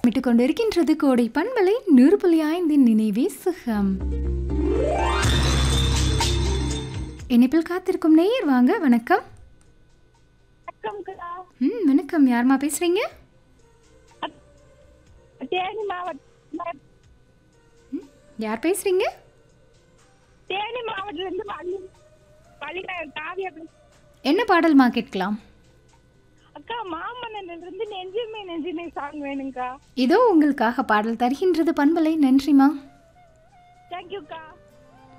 விட்டு கொண்டிருக்கின்றது கோடை பண்பலை நூறு புள்ளி ஐந்தின் நினைவே சுகம் இணைப்பில் காத்திருக்கும் நேயர் வாங்க வணக்கம் வணக்கம்க்கா ம் வணக்கம் யாருமா பேசுறீங்க தேனி மாவட்டம் யார் பேசுறீங்க தேனி மாவட்டத்திலிருந்து வள்ளி வள்ளிநகர் காவியா பேசு- என்ன பாடல்மா கேட்கலாம் அக்கா மாமன்னன்ல நெஞ்சுமே நெஞ்சுமே சாங் வேணுங்க்கா இதோ உங்களுக்காக பாடல் தருகின்றது பண்பலை நன்றிமா தேங்க்யூக்கா